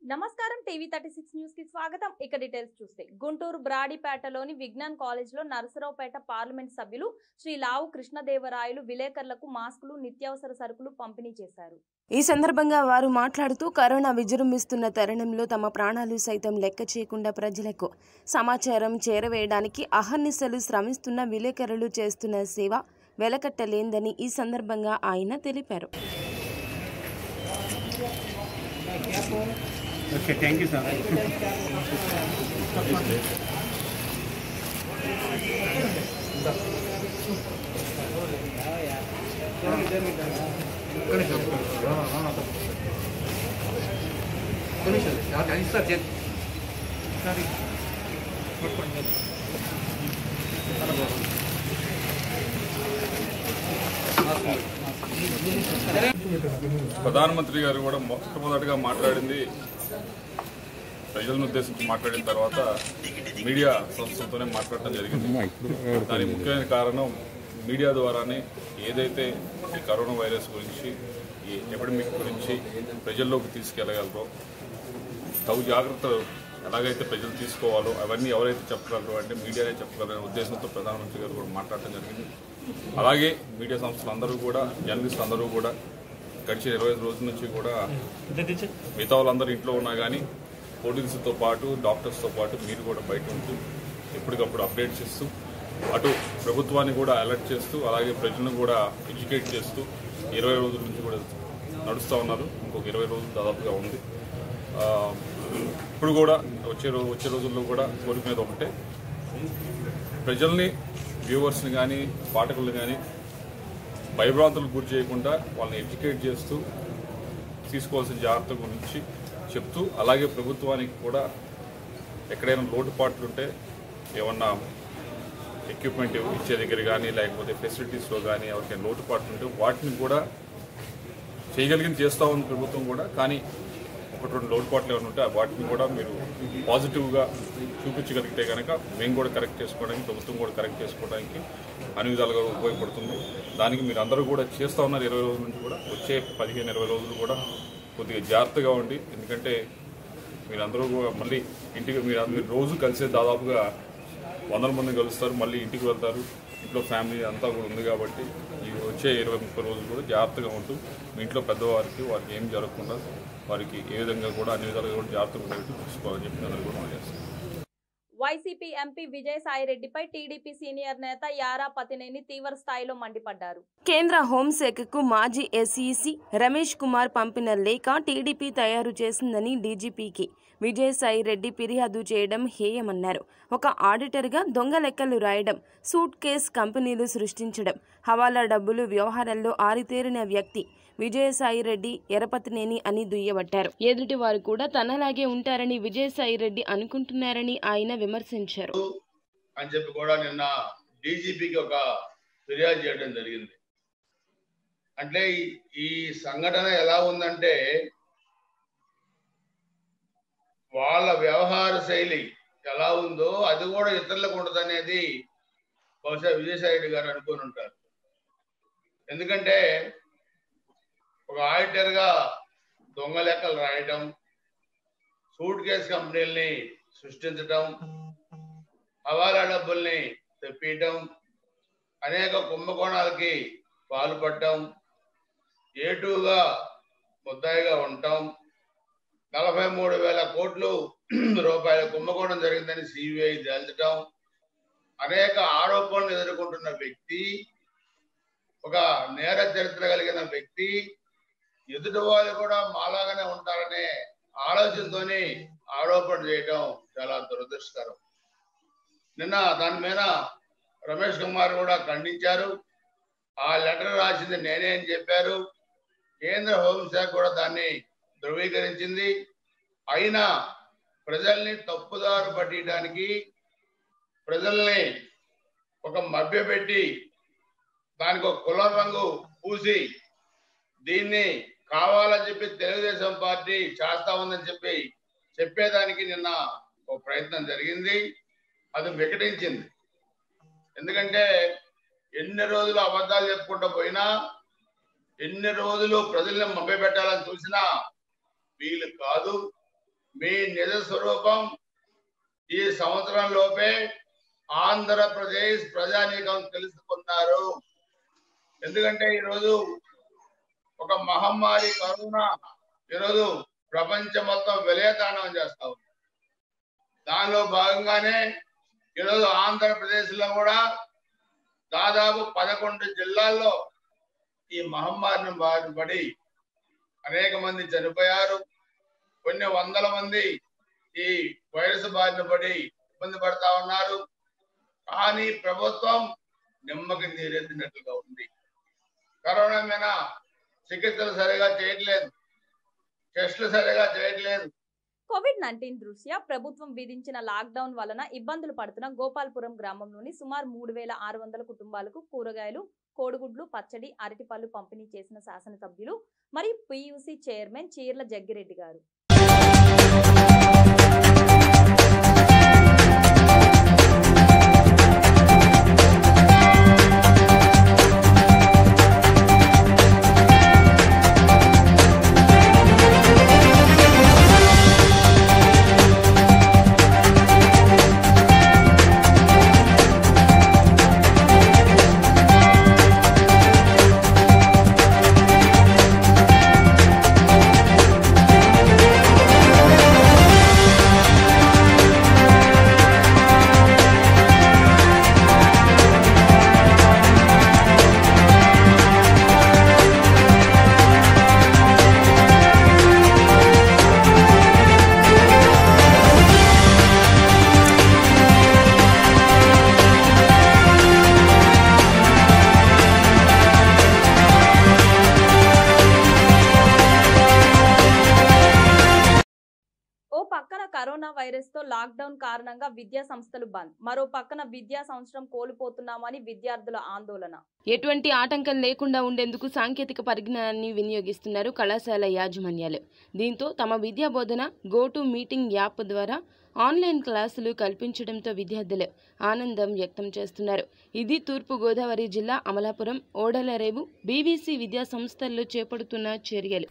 నమస్కారం TV thirty six news కి స్వాగతం ఇక డీటెయిల్స్ చూస్తే గుంటూరు బ్రాడీపేటలోని విజ్ఞాన్ కాలేజ్ లో నరసరావుపేట పార్లమెంట్ సభ్యులు శ్రీ లావు కృష్ణదేవరాయలు విలేకరులకు మాస్కులు నిత్యావసర సరుకులు పంపిణీ చేశారు ఈ సందర్భంగా వారు మాట్లాడుతూ కరోనా విజృంభిస్తున్న తరుణంలో తమ ప్రాణాలు సైతం లెక్క చేయకుండా ప్రజలకు సమాచారం చేరవేయడానికి అహర్నిశలు శ్రమిస్తున్న విలేకరులు చేస్తున్న సేవ వెలకట్టలేందని ఈ సందర్భంగా ఆయన తెలిపారు ఓకే థ్యాంక్ యూ సార్ ప్రధానమంత్రి గారు కూడా మొట్టమొదటిగా మాట్లాడింది ప్రజలను ఉద్దేశించి మాట్లాడిన తర్వాత మీడియా సంస్థలతోనే మాట్లాడటం జరిగింది దానికి ముఖ్యమైన కారణం మీడియా ద్వారానే ఏదైతే ఈ కరోనా వైరస్ గురించి ఈ ఎపిడమిక్ గురించి ప్రజల్లోకి తీసుకెళ్లగలరో తగు జాగ్రత్తలు ఎలాగైతే ప్రజలు తీసుకోవాలో అవన్నీ ఎవరైతే చెప్పగలరో అంటే మీడియానే చెప్పగలరనే ఉద్దేశంతో ప్రధానమంత్రి గారు కూడా మాట్లాడటం జరిగింది అలాగే మీడియా సంస్థలు అందరూ కూడా జర్నలిస్టులు అందరూ కూడా గడిచిన ఇరవై ఐదు రోజుల నుంచి కూడా మిగతా వాళ్ళందరూ ఇంట్లో ఉన్నా కానీ పోలీసులతో పాటు డాక్టర్స్తో పాటు మీరు కూడా బయట ఉంటూ ఎప్పటికప్పుడు అప్డేట్ చేస్తూ అటు ప్రభుత్వాన్ని కూడా అలర్ట్ చేస్తూ అలాగే ప్రజలను కూడా ఎడ్యుకేట్ చేస్తూ ఇరవై రోజుల నుంచి కూడా నడుస్తూ ఉన్నారు ఇంకొక ఇరవై రోజులు దాదాపుగా ఉంది ఆ, ఇప్పుడు కూడా వచ్చే రోజు వచ్చే రోజుల్లో కూడా కోరిక మీద ఒకటే ప్రజల్ని వ్యూవర్స్ని కానీ పాఠకుల్ని కానీ భయభ్రాంతులకు గురి చేయకుండా వాళ్ళని ఎడ్యుకేట్ చేస్తూ తీసుకోవాల్సిన జాగ్రత్త గురించి చెప్తూ అలాగే ప్రభుత్వానికి కూడా ఎక్కడైనా లోటుపాట్లు ఉంటే ఏమన్నా ఎక్విప్మెంట్ ఇచ్చే దగ్గర కానీ లేకపోతే ఫెసిలిటీస్లో కానీ ఎవరికైనా లోటుపాట్లు ఉంటే వాటిని కూడా చేయగలిగింది చేస్తూ ఉంది ప్రభుత్వం కూడా కానీ ఒకటి రెండు లోటుపాట్లు ఏమైనా ఉంటే వాటిని కూడా మీరు పాజిటివ్గా చూపించగలిగితే కనుక మేము కూడా కరెక్ట్ చేసుకోవడానికి ప్రభుత్వం కూడా కరెక్ట్ చేసుకోవడానికి అన్ని విధాలుగా ఉపయోగపడుతుంది దానికి మీరు అందరూ కూడా చేస్తూ ఉన్నారు ఇరవై రోజుల నుంచి కూడా వచ్చే పదిహేను ఇరవై రోజులు కూడా కొద్దిగా జాగ్రత్తగా ఉండి ఎందుకంటే మీరందరూ కూడా మళ్ళీ ఇంటికి మీరు మీరు రోజు కలిసే దాదాపుగా వందల మంది కలుస్తారు మళ్ళీ ఇంటికి వెళ్తారు ఇంట్లో ఫ్యామిలీ అంతా కూడా ఉంది కాబట్టి ఈ వచ్చే ఇరవై ముప్పై రోజులు కూడా జాగ్రత్తగా ఉంటూ మీ ఇంట్లో పెద్దవారికి వారికి ఏం జరగకుండా వారికి ఏ విధంగా కూడా అన్ని విధాలుగా కూడా జాగ్రత్తగా ఉండేట్టు చూసుకోవాలని చెప్పి అందరూ కూడా మనం చేస్తాం వైసీపీ ఎంపీ విజయసాయిరెడ్డిపై టీడీపీ సీనియర్ నేత యారా పతినేని తీవ్ర స్థాయిలో మండిపడ్డారు కేంద్ర హోంశాఖకు మాజీ ఎస్ఈసి రమేష్ కుమార్ పంపిన లేఖ టీడీపీ తయారు చేసిందని డీజీపీకి విజయసాయి రెడ్డి ఫిర్యాదు చేయడం హేయమన్నారు ఒక ఆడిటర్గా దొంగ లెక్కలు రాయడం సూట్ కేస్ కంపెనీలు సృష్టించడం హవాలా డబ్బులు వ్యవహారాల్లో ఆరితేరిన వ్యక్తి విజయసాయి రెడ్డి ఎరపతినేని అని దుయ్యబట్టారు ఎదుటి వారు కూడా తనలాగే ఉంటారని విజయసాయి రెడ్డి అనుకుంటున్నారని ఆయన విమర్శించారు అని చెప్పి కూడా నిన్న డీజీపీకి ఒక ఫిర్యాదు చేయడం జరిగింది అంటే ఈ- ఈ సంఘటన ఎలా ఉందంటే వాళ్ళ వ్యవహార శైలి ఎలా ఉందో అది కూడా ఇతరులకు ఉండదనేది బహుశా విజయసాయి రెడ్డి గారు అనుకుని ఉంటారు ఎందుకంటే ఒక ఆడిటర్ గా దొంగ లెక్కలు రాయటం సూట్ కేస్ కంపెనీల్ని సృష్టించటం హవాలా డబ్బుల్ని తెప్పియటం అనేక కుంభకోణాలకి పాల్పడటం ఏటుగా ముద్దాయిగా ఉండటం నలభై మూడు వేల కోట్లు రూపాయల కుంభకోణం జరిగిందని సిబిఐ తేల్చటం అనేక ఆరోపణలు ఎదుర్కొంటున్న వ్యక్తి ఒక నేర చరిత్ర కలిగిన వ్యక్తి ఎదుటి వాళ్ళు కూడా మాలాగానే ఉంటారనే ఆలోచనతోని ఆరోపణ చేయటం చాలా దురదృష్టకరం నిన్న దాని మీద రమేష్ కుమార్ కూడా ఖండించారు ఆ లెటర్ రాసింది నేనే అని చెప్పారు కేంద్ర హోంశాఖ కూడా దాన్ని ధృవీకరించింది అయినా ప్రజల్ని తప్పుదారు పట్టించడానికి ప్రజల్ని ఒక మభ్యపెట్టి దానికి ఒక కులం రంగు పూసి దీన్ని కావాలని చెప్పి తెలుగుదేశం పార్టీ చేస్తా ఉందని చెప్పి చెప్పేదానికి నిన్న ఒక ప్రయత్నం జరిగింది అది వికటించింది ఎందుకంటే ఎన్ని రోజులు అబద్ధాలు చెప్పుకుంటూ పోయినా ఎన్ని రోజులు ప్రజల్ని మభ్యపెట్టాలని చూసినా వీలు కాదు మీ నిజ స్వరూపం ఈ సంవత్సరం లోపే ఆంధ్రప్రదేశ్ ప్రజానీకం తెలుసుకున్నారు ఎందుకంటే ఈరోజు ఒక మహమ్మారి కరోనా ఈరోజు ప్రపంచం మొత్తం విలయతాండం చేస్తా ఉంది దానిలో భాగంగానే ఈరోజు ఆంధ్రప్రదేశ్ లో కూడా దాదాపు పదకొండు జిల్లాల్లో ఈ మహమ్మారిని బారిన పడి అనేక మంది చనిపోయారు కొన్ని వందల మంది ఈ వైరస్ బారిన పడి ఇబ్బంది పడతా ఉన్నారు కానీ ప్రభుత్వం నిమ్మకి నీరెత్తినట్లుగా ఉంది కరోనా మీద చికిత్సలు సరిగా చేయట్లేదు టెస్టులు సరిగా చేయట్లేదు కోవిడ్ నైన్టీన్ దృష్ట్యా ప్రభుత్వం విధించిన లాక్డౌన్ వలన ఇబ్బందులు పడుతున్న గోపాల్పురం గ్రామంలోని సుమారు మూడు వేల ఆరు వందల కుటుంబాలకు కూరగాయలు కోడిగుడ్లు పచ్చడి అరటిపళ్ళు పంపిణీ చేసిన శాసనసభ్యులు మరియు పియూసీ చైర్మన్ చీర్ల జగ్గిరెడ్డి గారు ఓ పక్కన కరోనా వైరస్ తో లాక్డౌన్ కారణంగా విద్యా సంస్థలు బంద్ మరో పక్కన విద్యా సంవత్సరం కోల్పోతున్నామని విద్యార్థుల ఆందోళన ఎటువంటి ఆటంకం లేకుండా ఉండేందుకు సాంకేతిక పరిజ్ఞానాన్ని వినియోగిస్తున్నారు కళాశాల యాజమాన్యాలు దీంతో తమ విద్యా బోధన గో టు మీటింగ్ యాప్ ద్వారా ఆన్లైన్ క్లాసులు కల్పించడంతో విద్యార్థులు ఆనందం వ్యక్తం చేస్తున్నారు ఇది తూర్పు గోదావరి జిల్లా అమలాపురం ఓడలరేవు బీవీసీ విద్యా సంస్థల్లో చేపడుతున్న చర్యలు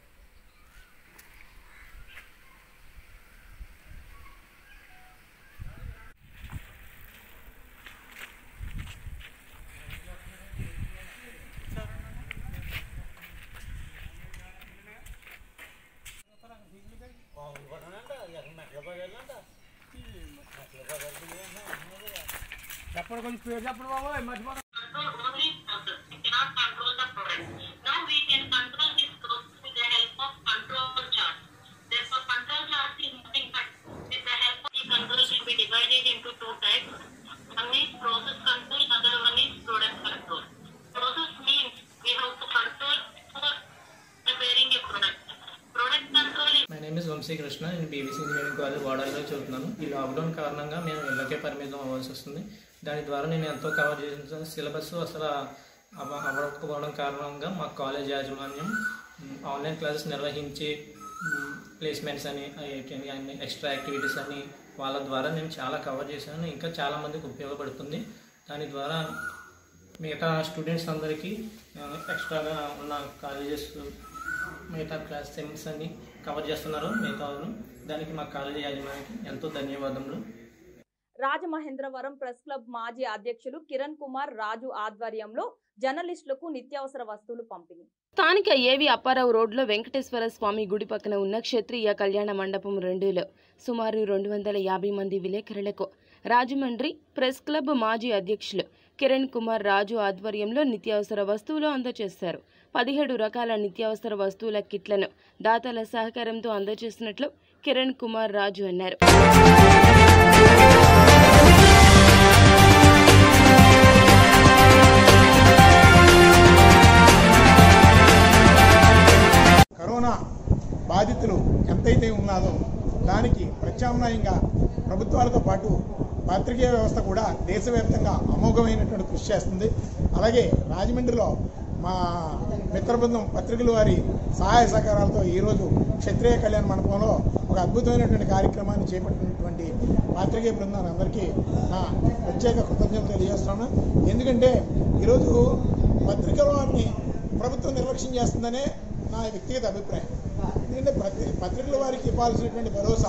చెప్పండి కొంచెం పేరు చెప్పండి బాబు మర్చిపోతాం only process. We cannot control the product. Now we can control this process with the help of control chart. Therefore, control chart is nothing but with the help of the control can be divided into two types. One is process control, other one is product control. Process means we have to control for preparing a product. Product control is my name is Vamsi Krishna నేను BBC engineering college వాడాలో చదువుతున్నాను ఈ lockdown కారణంగా మేము ఇళ్ళకే పరిమితం అవ్వాల్సి వస్తుంది దాని ద్వారా నేను ఎంతో కవర్ చేసిన సిలబస్ అసలు అవ- అవ్వకపోవడం కారణంగా మా కాలేజ్ యాజమాన్యం మ్, ఆన్లైన్ క్లాసెస్ నిర్వహించి మ్, ప్లేస్మెంట్స్ అని ఏంటి అన్ని ఎక్స్ట్రా యాక్టివిటీస్ అని వాళ్ళ ద్వారా నేను చాలా కవర్ చేశాను ఇంకా చాలా మందికి ఉపయోగపడుతుంది దాని ద్వారా మిగతా స్టూడెంట్స్ అందరికీ ఆ, ఎక్స్ట్రాగా ఉన్న కాలేజెస్ మిగతా క్లాస్ సెమ్స్ అన్ని కవర్ చేస్తున్నారు మిగతా వాళ్ళు దానికి మా కాలేజీ యాజమాన్యానికి ఎంతో ధన్యవాదములు రాజమహేంద్రవరం ప్రెస్ క్లబ్ మాజీ అధ్యక్షులు కిరణ్ కుమార్ రాజు ఆధ్వర్యంలో జర్నలిస్టులకు నిత్యావసర వస్తువులు పంపిణీ స్థానిక ఏవి అప్పారావు రోడ్లో వెంకటేశ్వర స్వామి గుడి పక్కన ఉన్న క్షత్రియ కళ్యాణ మండపం రెండులో సుమారు రెండు వందల యాభై మంది విలేకరులకు రాజమండ్రి ప్రెస్ క్లబ్ మాజీ అధ్యక్షులు కిరణ్ కుమార్ రాజు ఆధ్వర్యంలో నిత్యావసర వస్తువులు అందజేశారు పదిహేడు రకాల నిత్యావసర వస్తువుల కిట్లను దాతల సహకారంతో అందజేసినట్లు కిరణ్ కుమార్ రాజు అన్నారు కరోనా బాధితులు ఎంతైతే ఉన్నారో దానికి ప్రత్యామ్నాయంగా ప్రభుత్వాలతో పాటు పాత్రికేయ వ్యవస్థ కూడా దేశవ్యాప్తంగా అమోఘమైనటువంటి కృషి చేస్తుంది అలాగే రాజమండ్రిలో మా మిత్ర బృందం పత్రికల వారి సహాయ సహకారాలతో ఈరోజు క్షత్రియ కళ్యాణ మండపంలో ఒక అద్భుతమైనటువంటి కార్యక్రమాన్ని చేపట్టినటువంటి పాత్రికేయ బృందాన్ని అందరికీ నా ప్రత్యేక కృతజ్ఞతలు తెలియజేస్తున్నాను ఎందుకంటే ఈరోజు పత్రికల వారిని ప్రభుత్వం నిర్లక్ష్యం చేస్తుందనే నా వ్యక్తిగత అభిప్రాయం ఎందుకంటే పత్రి పత్రికల వారికి ఇవ్వాల్సినటువంటి భరోసా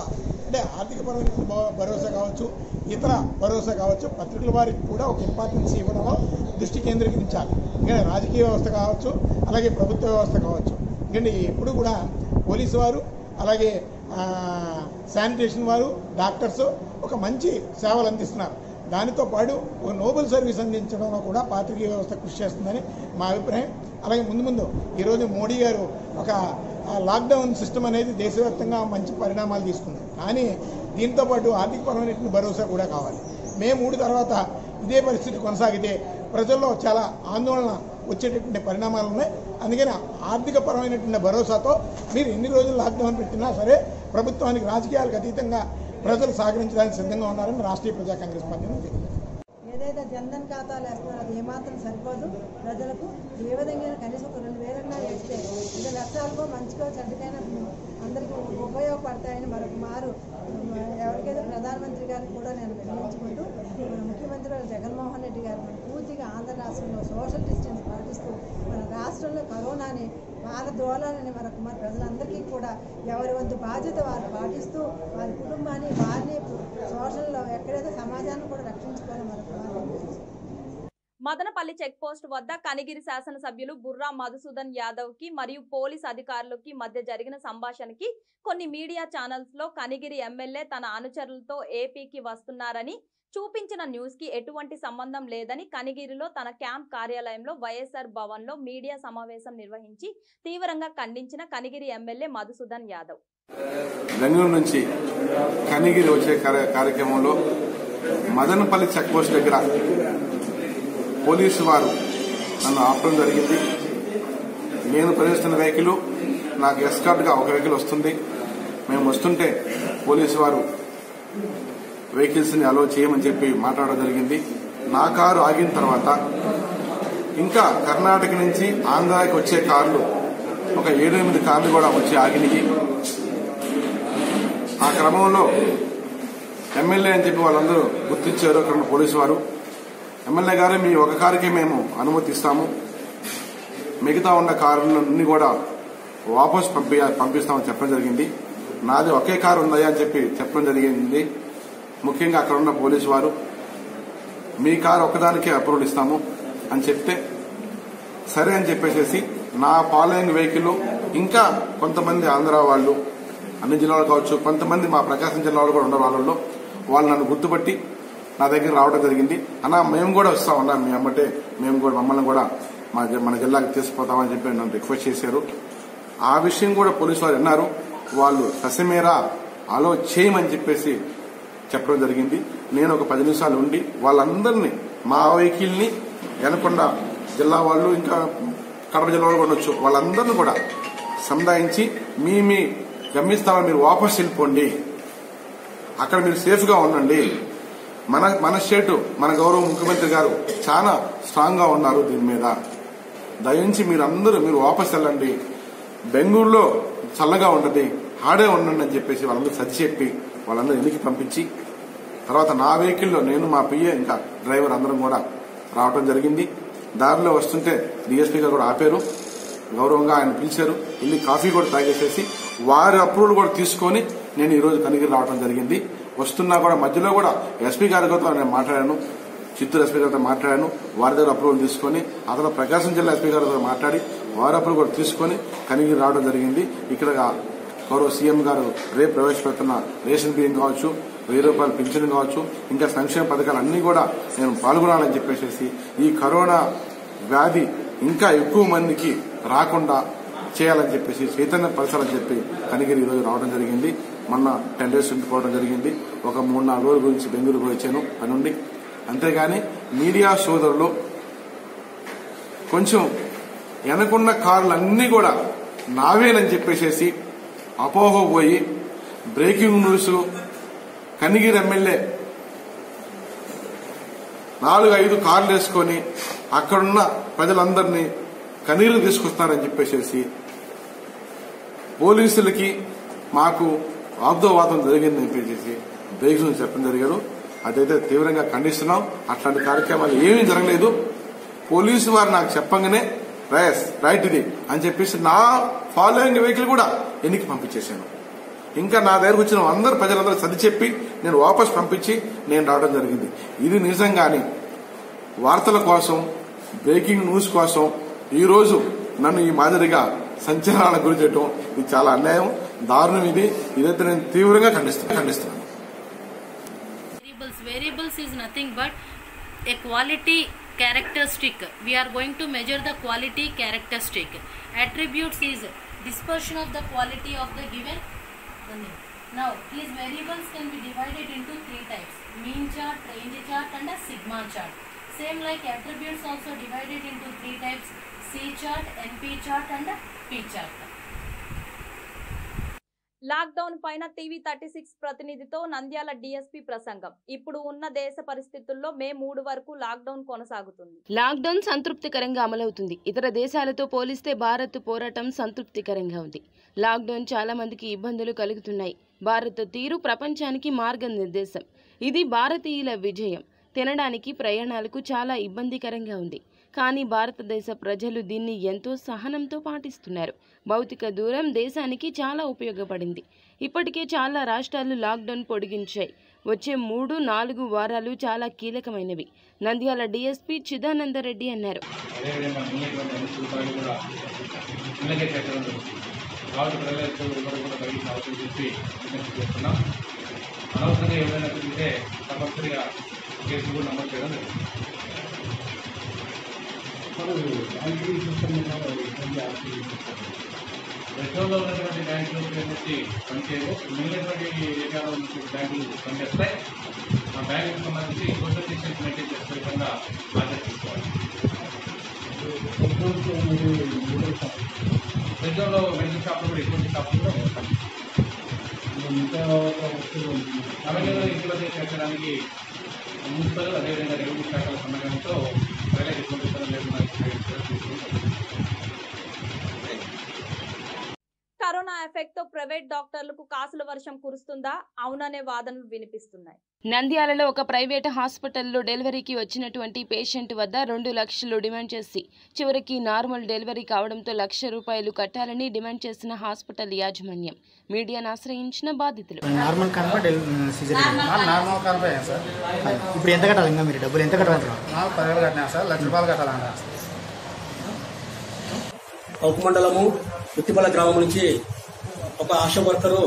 అంటే ఆర్థికపరమైన భ- భరోసా కావచ్చు ఇతర భరోసా కావచ్చు పత్రికల వారికి కూడా ఒక ఇంపార్టెన్స్ ఇవ్వడంలో దృష్టి కేంద్రీకరించాలి ఎందుకంటే రాజకీయ వ్యవస్థ కావచ్చు అలాగే ప్రభుత్వ వ్యవస్థ కావచ్చు ఎందుకంటే ఎప్పుడు కూడా పోలీసు వారు అలాగే ఆ, శానిటేషన్ వారు డాక్టర్స్ ఒక మంచి సేవలు అందిస్తున్నారు దానితో పాటు ఒక నోబెల్ సర్వీస్ అందించడంలో కూడా పాత్రికేయ వ్యవస్థ కృషి చేస్తుందని మా అభిప్రాయం అలాగే ముందు ముందు ఈరోజు మోడీ గారు ఒక ఆ, లాక్డౌన్ సిస్టమ్ అనేది దేశవ్యాప్తంగా మంచి పరిణామాలు తీసుకుంది కానీ దీంతో పాటు ఆర్థికపరమైనటువంటి భరోసా కూడా కావాలి మే మూడు తర్వాత ఇదే పరిస్థితి కొనసాగితే ప్రజల్లో చాలా ఆందోళన వచ్చేటటువంటి పరిణామాలు ఉన్నాయి అందుకని ఆర్థిక పరమైనటువంటి భరోసాతో మీరు ఎన్ని రోజులు లాక్డౌన్ పెట్టినా సరే ప్రభుత్వానికి రాజకీయాలకు అతీతంగా ప్రజలు సహకరించడానికి సిద్ధంగా ఉన్నారని రాష్ట్రీయ ప్రజా కాంగ్రెస్ పార్టీ నుంచి తెలియజేస్తున్నాను. ఏదైతే జన్ధన్ ఖాతాలు వేస్తున్నారో అది ఏమాత్రం సరిపోదు ప్రజలకు ఏ విధంగా కనీసం ఒక రెండు వేలన్నా వేస్తే ఇది లక్షాలకో మంచికో చెడ్డకైనా అందరికీ ఉపయోగపడతాయని మరొక మారు ఎవరికైతే ప్రధానమంత్రి గారికి కూడా నేను వినియోగించుకుంటూ మన ముఖ్యమంత్రి గారు జగన్మోహన్ రెడ్డి గారు మన పూర్తిగా ఆంధ్ర రాష్ట్రంలో సోషల్ డిస్టెన్స్ పాటిస్తూ మన రాష్ట్రంలో కరోనాని పారదోలాలని మరొక మరి ప్రజలందరికీ కూడా ఎవరి వంతు బాధ్యత వారు పాటిస్తూ వారి కుటుంబాన్ని వారిని సోషల్లో ఎక్కడైతే సమాజాన్ని కూడా రక్షించుకోవాలని మరొక మారు మదనపల్లి చెక్ పోస్ట్ వద్ద కనిగిరి శాసనసభ్యులు బుర్రా మధుసూదన్ యాదవ్ కి మరియు పోలీస్ అధికారులకి మధ్య జరిగిన సంభాషణకి కొన్ని మీడియా ఛానల్స్ లో కనిగిరి ఎమ్మెల్యే తన అనుచరులతో ఏపీకి వస్తున్నారని చూపించిన న్యూస్ కి ఎటువంటి సంబంధం లేదని కనిగిరిలో తన క్యాంప్ కార్యాలయంలో వైఎస్ఆర్ భవన్ లో మీడియా సమావేశం నిర్వహించి తీవ్రంగా ఖండించిన కనిగిరి ఎమ్మెల్యే మధుసూదన్ యాదవ్ బెంగళూరు నుంచి కనిగిరి వచ్చే కార్య- కార్యక్రమంలో మదనపల్లి చెక్ పోస్ట్ దగ్గర పోలీసు వారు నన్ను ఆపడం జరిగింది నేను ప్రవేశిస్తున్న వెహికల్ నాకు ఎస్కార్ట్గా ఒక వెహికల్ వస్తుంది మేము వస్తుంటే పోలీసు వారు వెహికల్స్ ని అలో చేయమని చెప్పి మాట్లాడడం జరిగింది నా కారు ఆగిన తర్వాత ఇంకా కర్ణాటక నుంచి ఆంధ్రాకి వచ్చే కార్లు ఒక ఏడు ఎనిమిది కార్లు కూడా వచ్చి ఆగినాయి ఆ క్రమంలో ఎమ్మెల్యే అని చెప్పి వాళ్ళందరూ గుర్తించారు అక్కడ ఉన్న పోలీసు వారు ఎమ్మెల్యే గారు మీ ఒక కారుకే మేము అనుమతి ఇస్తాము మిగతా ఉన్న కారులన్నీ కూడా వాపస్ పంపి పంపిస్తామని చెప్పడం జరిగింది నాది ఒకే కారు ఉందయ్యా అని చెప్పి చెప్పడం జరిగింది ముఖ్యంగా అక్కడ ఉన్న పోలీసు వారు మీ కారు ఒకదానికే అప్రూవల్ ఇస్తాము అని చెప్తే సరే అని చెప్పేసేసి నా ఫాలోయింగ్ వెహికల్ ఇంకా కొంతమంది ఆంధ్ర వాళ్ళు అన్ని జిల్లాలు కావచ్చు కొంతమంది మా ప్రకాశం జిల్లా వాళ్ళు కూడా ఉన్న వాళ్ళలో వాళ్ళు నన్ను గుర్తుపట్టి నా దగ్గర రావడం జరిగింది అన్నా మేము కూడా వస్తాం అన్నా మీ అమ్మటే మేము కూడా మమ్మల్ని కూడా మా జి- మన జిల్లాకి తీసుకుపోతామని చెప్పి నన్ను రిక్వెస్ట్ చేశారు ఆ విషయం కూడా పోలీసు వారు అన్నారు వాళ్ళు ససమేరా అలో చేయమని చెప్పేసి చెప్పడం జరిగింది నేను ఒక పది నిమిషాలు ఉండి వాళ్ళందరినీ మా వెహికల్ ని వెనకొండ జిల్లా వాళ్ళు ఇంకా కడప జిల్లా వాళ్ళు కూడా ఉండొచ్చు వాళ్ళందరినీ కూడా సముదాయించి మీ మీ గమ్యస్థానం మీరు వాపస్ వెళ్ళిపోండి అక్కడ మీరు సేఫ్ గా ఉండండి మన మన స్టేట్ మన గౌరవ ముఖ్యమంత్రి గారు చాలా స్ట్రాంగ్ గా ఉన్నారు దీని మీద దయించి మీరందరూ మీరు వాపస్ వెళ్ళండి బెంగళూరులో చల్లగా ఉంటది ఆడే ఉండండి అని చెప్పేసి వాళ్ళందరూ సర్ది చెప్పి వాళ్ళందరూ వెనక్కి పంపించి తర్వాత నా వెహికల్లో నేను మా పిఏ ఇంకా డ్రైవర్ అందరం కూడా రావడం జరిగింది దారిలో వస్తుంటే డిఎస్పీ గారు కూడా ఆపారు గౌరవంగా ఆయన పిలిచారు వెళ్ళి కాఫీ కూడా తాగేసేసి వారి అప్రూవల్ కూడా తీసుకొని నేను ఈ రోజు కనిగిరి రావడం జరిగింది వస్తున్నా కూడా మధ్యలో కూడా ఎస్పీ గారితో నేను మాట్లాడాను చిత్తూరు ఎస్పీ గారితో మాట్లాడాను వారి దగ్గర అప్రూవల్ తీసుకొని అతను ప్రకాశం జిల్లా ఎస్పీ గారితో మాట్లాడి వారి అప్రూవల్ కూడా తీసుకొని కనిగిరి రావడం జరిగింది ఇక్కడ గౌరవ సీఎం గారు రేపు ప్రవేశపెడుతున్న రేషన్ బియ్యం కావచ్చు వెయ్యి రూపాయల పింఛన్ కావచ్చు ఇంకా సంక్షేమ పథకాలు అన్ని కూడా నేను పాల్గొనాలని చెప్పేసి ఈ కరోనా వ్యాధి ఇంకా ఎక్కువ మందికి రాకుండా చేయాలని చెప్పేసి చైతన్య పరచాలని చెప్పి కనిగిరి ఈరోజు రావడం జరిగింది మొన్న టెన్ డేస్ ఉండిపోవడం జరిగింది ఒక మూడు నాలుగు రోజుల గురించి బెంగళూరు పోయి వచ్చాను పనుండి అంతేగాని మీడియా సోదరులు కొంచెం వెనకున్న కార్లు అన్ని కూడా నావేనని చెప్పేసేసి అపోహ పోయి బ్రేకింగ్ న్యూస్ కనిగిరి ఎమ్మెల్యే నాలుగు ఐదు కార్లు వేసుకొని అక్కడున్న ప్రజలందరినీ కన్నీరు తీసుకొస్తారని చెప్పేసి పోలీసులకి మాకు వాగ్దోవాదం జరిగిందని చెప్పేసి బ్రేక్స్ నుంచి చెప్పడం జరిగారు అదైతే తీవ్రంగా ఖండిస్తున్నాం అట్లాంటి కార్యక్రమాలు ఏమీ జరగలేదు పోలీసు వారు నాకు చెప్పంగానే రైస్ రైట్ ఇది అని చెప్పేసి నా ఫాలోయింగ్ వెహికల్ కూడా ఎన్నికి పంపించేశాను ఇంకా నా దగ్గరకు వచ్చిన అందరు ప్రజలందరూ సర్ది చెప్పి నేను వాపస్ పంపించి నేను రావడం జరిగింది ఇది నిజంగానే వార్తల కోసం బ్రేకింగ్ న్యూస్ కోసం ఈ రోజు నన్ను ఈ మాదిరిగా సంచలనాలకు గురి చేయటం ఇది చాలా అన్యాయం దారుణం ఇది ఇదైతే నేను తీవ్రంగా ఖండిస్తున్నాను ఖండిస్తున్నాను variables variables is nothing but a quality characteristic we are going to measure the quality characteristic attributes is dispersion of the quality of the given thing. now these variables can be divided into three types mean chart range chart and a sigma chart same like attributes also divided into three types c chart np chart and a p chart lockdown పైన TV thirty six ప్రతినిధితో Nandyal DSP ప్రసంగం ఇప్పుడు ఉన్న దేశ పరిస్థితుల్లో మే మూడు వరకు lockdown కొనసాగుతుంది లాక్డౌన్ సంతృప్తికరంగా అమలవుతుంది ఇతర దేశాలతో పోలిస్తే భారత్ పోరాటం సంతృప్తికరంగా ఉంది లాక్డౌన్ చాలా మందికి ఇబ్బందులు కలుగుతున్నాయి భారత్ తీరు ప్రపంచానికి మార్గనిర్దేశం ఇది భారతీయుల విజయం తినడానికి ప్రయాణాలకు చాలా ఇబ్బందికరంగా ఉంది కానీ భారతదేశ ప్రజలు దీన్ని ఎంతో సహనంతో పాటిస్తున్నారు భౌతిక దూరం దేశానికి చాలా ఉపయోగపడింది ఇప్పటికే చాలా రాష్ట్రాలు లాక్డౌన్ పొడిగించాయి వచ్చే మూడు నాలుగు వారాలు చాలా కీలకమైనవి నంద్యాల డీఎస్పీ చిదానందరెడ్డి అన్నారు అదేవిధంగా మిగిలినటువంటి అన్ని సూత్రాలు కూడా ఇళ్ళకే పెట్టడం జరుగుతుంది కాబట్టి ప్రజలకు ఎవరు కూడా బయటికి అవసరం చెప్పి విజ్ఞప్తి చేస్తున్నాం అనవసరంగా ఏమైనా తిరిగితే తప్పనిసరిగా కేసులు కూడా నమోదు చేయడం జరుగుతుంది మెట్రోలో ఉన్నటువంటి బ్యాంకులు వచ్చి పనిచేయవు మిగిలినటువంటి ఏరియాలో ఉన్నటువంటి బ్యాంకులు పనిచేస్తాయి ఆ బ్యాంకులకు సంబంధించి సోషల్ డిస్టెన్స్ మెయింటైన్ చేసే విధంగా బాధ్యత తీసుకోవాలి మెట్రోలో మెడికల్ షాపులు కూడా ఎటువంటి షాపులు కూడా ఉంటాయి అవన్నీ ఇంట్లో చేర్చడానికి మున్సిపల్ అదేవిధంగా రెవెన్యూ శాఖల సమన్వయంతో ప్రజలకు ఎటువంటి ఇబ్బంది లేకుండా తీసుకుంటాం కరోనా ఎఫెక్ట్ తో ప్రైవేట్ డాక్టర్లకు కాసుల వర్షం కురుస్తుందా అవుననే వాదనలు వినిపిస్తున్నాయి నంద్యాలలో ఒక ప్రైవేట్ హాస్పిటల్లో డెలివరీకి వచ్చినటువంటి పేషెంట్ వద్ద రెండు లక్షలు డిమాండ్ చేసి చివరికి నార్మల్ డెలివరీ కావడంతో లక్ష రూపాయలు కట్టాలని డిమాండ్ చేసిన హాస్పిటల్ యాజమాన్యం మీడియాను ఆశ్రయించిన బాధితులు నార్మల్ కనుక సిజరీన్ నార్మల్ కనుక సార్ ఇప్పుడు ఎంత కట్టాలి ఇంకా మీరు డబ్బులు ఎంత కట్టాలి పదివేలు కట్టినా సార్ లక్ష రూపాయలు కట్టాలన్నా ఉప్పు మండలము ఉత్తిపల్ల గ్రామం నుంచి ఒక ఆశా వర్కరు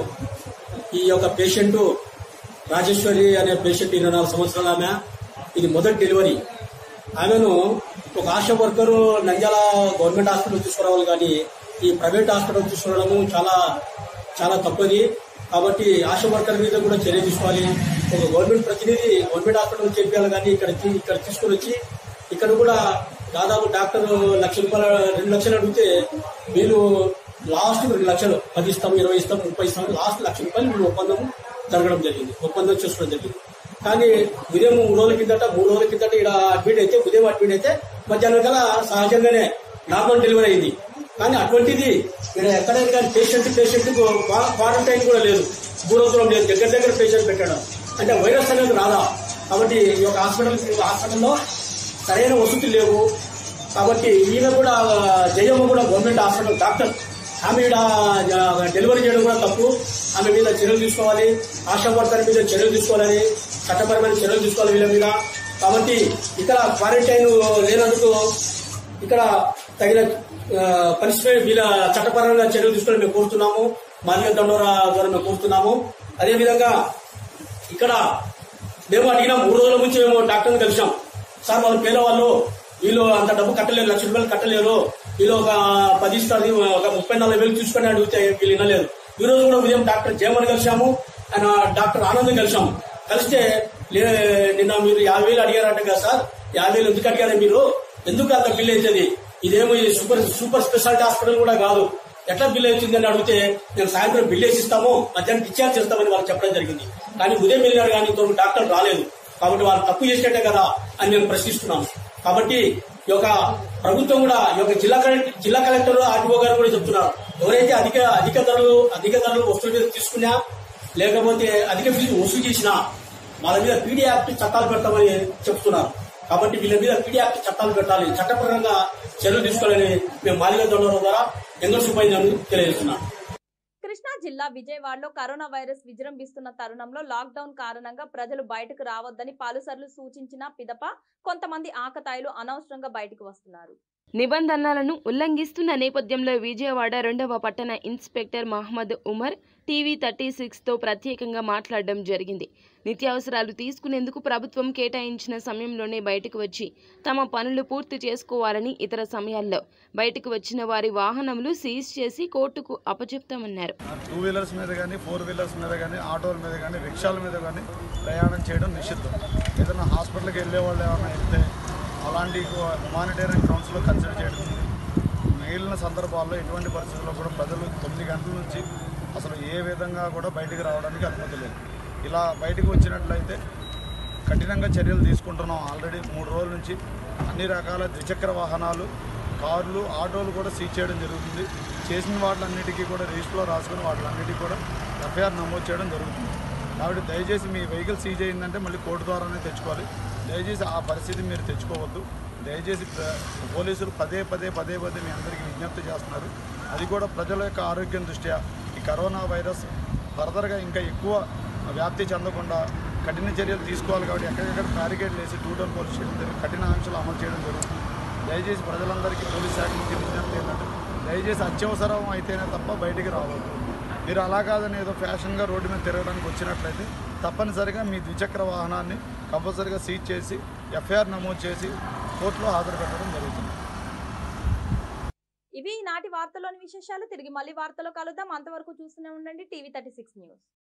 ఈ యొక్క పేషెంట్ రాజేశ్వరి అనే పేషెంట్ ఇరవై నాలుగు సంవత్సరాల ఆమె ఇది మొదటి డెలివరీ ఆమెను ఒక ASHA worker Nandyal government hospital తీసుకురావాలి కానీ ఈ ప్రైవేట్ హాస్పిటల్ తీసుకురావడము చాలా చాలా తప్పది కాబట్టి ఆశా వర్కర్ మీద కూడా చర్య తీసుకోవాలి ఒక గవర్నమెంట్ ప్రతినిధి గవర్నమెంట్ హాస్పిటల్ చేర్పించాలి కానీ ఇక్కడ తీ- ఇక్కడ తీసుకుని వచ్చి ఇక్కడ కూడా దాదాపు డాక్టర్ లక్ష రూపాయలు రెండు లక్షలు అడిగితే వీళ్ళు లాస్ట్ రెండు లక్షలు పది ఇస్తాం ఇరవై ఇస్తాం ముప్పై ఇస్తాం లాస్ట్ లక్ష రూపాయలు వీళ్ళు ఒప్పందం జరగడం జరిగింది ఒప్పందం చేసుకోవడం జరిగింది కానీ ఉదయం మూడు రోజుల కిందట మూడు రోజుల కిందట ఇక్కడ అడ్మిట్ అయితే ఉదయం అడ్మిట్ అయితే మధ్యాహ్నం కల్లా సహజంగానే నార్మల్ డెలివరీ అయింది కానీ అటువంటిది ఇక్కడ ఎక్కడైతే కానీ పేషెంట్ పేషెంట్ క్వారంటైన్ కూడా లేదు దూరం దూరం లేదు దగ్గర దగ్గర పేషెంట్ పెట్టడం అంటే వైరస్ అనేది రాదా కాబట్టి ఈ యొక్క హాస్పిటల్ ఈ హాస్పిటల్లో సరైన వసతులు లేవు కాబట్టి ఈమె కూడా జయమ్మ కూడా గవర్నమెంట్ హాస్పిటల్ డాక్టర్ ఆమె ఈడ జ- డెలివరీ చేయడం కూడా తప్పు ఆమె మీద చర్యలు తీసుకోవాలి ఆశా వర్కర్ మీద చర్యలు తీసుకోవాలని చట్టపరమైన చర్యలు తీసుకోవాలి వీళ్ళ మీద కాబట్టి ఇక్కడ క్వారంటైన్ లేనందుకు ఇక్కడ తగిన పనిష్మెంట్ వీళ్ళ చట్టపరంగా చర్యలు తీసుకొని మేము కోరుతున్నాము మాదిగ దండోరా ద్వారా మేము కోరుతున్నాము అదేవిధంగా ఇక్కడ మేము అడిగిన మూడు రోజుల నుంచి మేము డాక్టర్ని కలిసాం సార్ వాళ్ళు పేదవాళ్ళు వీళ్ళు అంత డబ్బు కట్టలేరు లక్ష రూపాయలు కట్టలేరు వీళ్ళు ఒక పది ఇస్తారు ఒక ముప్పై నలభై వేలు తీసుకొని అడిగితే వీళ్ళు వినలేరు ఈ రోజు కూడా ఉదయం డాక్టర్ జయమని కలిసాము ఆయన డాక్టర్ ఆనంద్ కలిసాము కలిస్తే లే నిన్న మీరు యాభై వేలు అడిగారంట కదా సార్ యాభై వేలు ఎందుకు అడిగారు మీరు ఎందుకు అంత బిల్ అవుతుంది ఇదేమో ఈ సూపర్ సూపర్ స్పెషాలిటీ హాస్పిటల్ కూడా కాదు ఎట్లా బిల్ అవుతుంది అని అడిగితే మేము సాయంత్రం బిల్ వేసి ఇస్తాము మధ్యాహ్నం డిశ్చార్జ్ చేస్తామని వాళ్ళు చెప్పడం జరిగింది కానీ ఉదయం వెళ్ళినారు కానీ ఇంతవరకు డాక్టర్ రాలేదు కాబట్టి వాళ్ళు తప్పు చేసినట్టే కదా అని మేము ప్రశ్నిస్తున్నాము కాబట్టి ఈ యొక్క ప్రభుత్వం కూడా ఈ యొక్క జిల్లా కలెక్టర్ జిల్లా కలెక్టర్ ఆర్టీఓ గారు కూడా చెప్తున్నారు ఎవరైతే అధిక అధిక ధరలు అధిక ధరలు వస్తువుల మీద తీసుకున్నా లేకపోతే అధిక ఫీజు వసూలు చేసినా వాళ్ళ మీద పీడీ యాక్ట్ చట్టాలు పెడతామని చెప్తున్నారు కాబట్టి వీళ్ళ మీద పీడీ యాక్ట్ చట్టాలు పెట్టాలి చట్టపరంగా చర్యలు తీసుకోవాలని మేము మాలిక దొండల ద్వారా ఎంగల్ సుబ్బయ్య తెలియజేస్తున్నాం కృష్ణా జిల్లా విజయవాడలో కరోనా వైరస్ విజృంభిస్తున్న తరుణంలో లాక్డౌన్ కారణంగా ప్రజలు బయటకు రావద్దని పలుసార్లు సూచించిన పిదప కొంతమంది ఆకతాయిలు అనవసరంగా బయటకు వస్తున్నారు నిబంధనలను ఉల్లంఘిస్తున్న నేపథ్యంలో విజయవాడ రెండవ పట్టణ inspector Mohammed Umar TV thirty సిక్స్తో ప్రత్యేకంగా మాట్లాడడం జరిగింది నిత్యావసరాలు తీసుకునేందుకు ప్రభుత్వం కేటాయించిన సమయంలోనే బయటకు వచ్చి తమ పనులు పూర్తి చేసుకోవాలని ఇతర సమయాల్లో బయటకు వచ్చిన వారి వాహనములు సీజ్ చేసి కోర్టుకు అప్పచెప్తామన్నారు టూ వీలర్స్ మీద కానీ ఫోర్ వీలర్స్ మీద కానీ ఆటోల మీద కానీ రిక్షాల మీద కానీ ప్రయాణం చేయడం నిషిద్ధం ఏదైనా హాస్పిటల్కి వెళ్ళే వాళ్ళు ఏమైనా వెళ్తే అలాంటి హ్యుమానిటేరియన్ గ్రౌండ్స్లో కన్సిడర్ చేయడం ఉంది. మిగిలిన సందర్భాల్లో ఎటువంటి పరిస్థితుల్లో కూడా ప్రజలు తొమ్మిది గంటల నుంచి అసలు ఏ విధంగా కూడా బయటికి రావడానికి అనుమతి లేదు ఇలా బయటకు వచ్చినట్లయితే కఠినంగా చర్యలు తీసుకుంటున్నాం ఆల్రెడీ మూడు రోజుల నుంచి అన్ని రకాల ద్విచక్ర వాహనాలు కార్లు ఆటోలు కూడా సీజ్ చేయడం జరుగుతుంది చేసిన వాటిలన్నిటికీ కూడా రిజిస్టర్లో రాసుకుని వాటిలన్నిటికీ కూడా ఎఫ్ఐఆర్ నమోదు చేయడం జరుగుతుంది కాబట్టి దయచేసి మీ వెహికల్ సీజ్ అయిందంటే మళ్ళీ కోర్టు ద్వారానే తెచ్చుకోవాలి దయచేసి ఆ పరిస్థితి మీరు తెచ్చుకోవద్దు దయచేసి ప్ర- పోలీసులు పదే పదే పదే పదే మీ అందరికీ విజ్ఞప్తి చేస్తున్నారు అది కూడా ప్రజల యొక్క ఆరోగ్యం దృష్ట్యా ఈ కరోనా వైరస్ ఫర్దర్గా ఇంకా ఎక్కువ వ్యాప్తి చెందకుండా కఠిన చర్యలు తీసుకోవాలి కాబట్టి ఎక్కడెక్కడ బ్యారికేడ్లు వేసి టూటల్ పోలీస్ స్టేషన్ దగ్గర కఠిన ఆంక్షలు అమలు చేయడం జరుగుతుంది దయచేసి ప్రజలందరికీ పోలీస్ శాఖ నుంచి విజ్ఞప్తి ఏంటంటే దయచేసి అత్యవసరం అయితేనే తప్ప బయటికి రావద్దు మీరు అలా కాదని ఏదో ఫ్యాషన్గా రోడ్డు మీద తిరగడానికి వచ్చినట్లయితే తప్పనిసరిగా మీ ద్విచక్ర వాహనాన్ని కంపల్సరిగా సీజ్ చేసి ఎఫ్ఐఆర్ నమోదు చేసి కోర్టులో హాజరు పెట్టడం జరుగుతుంది ఇవి నాటి వార్తలోని విశేషాలు తిరిగి మళ్ళీ వార్తలో కలుద్దాం అంతవరకు చూస్తూనే ఉండండి టీవీ థర్టీ సిక్స్ న్యూస్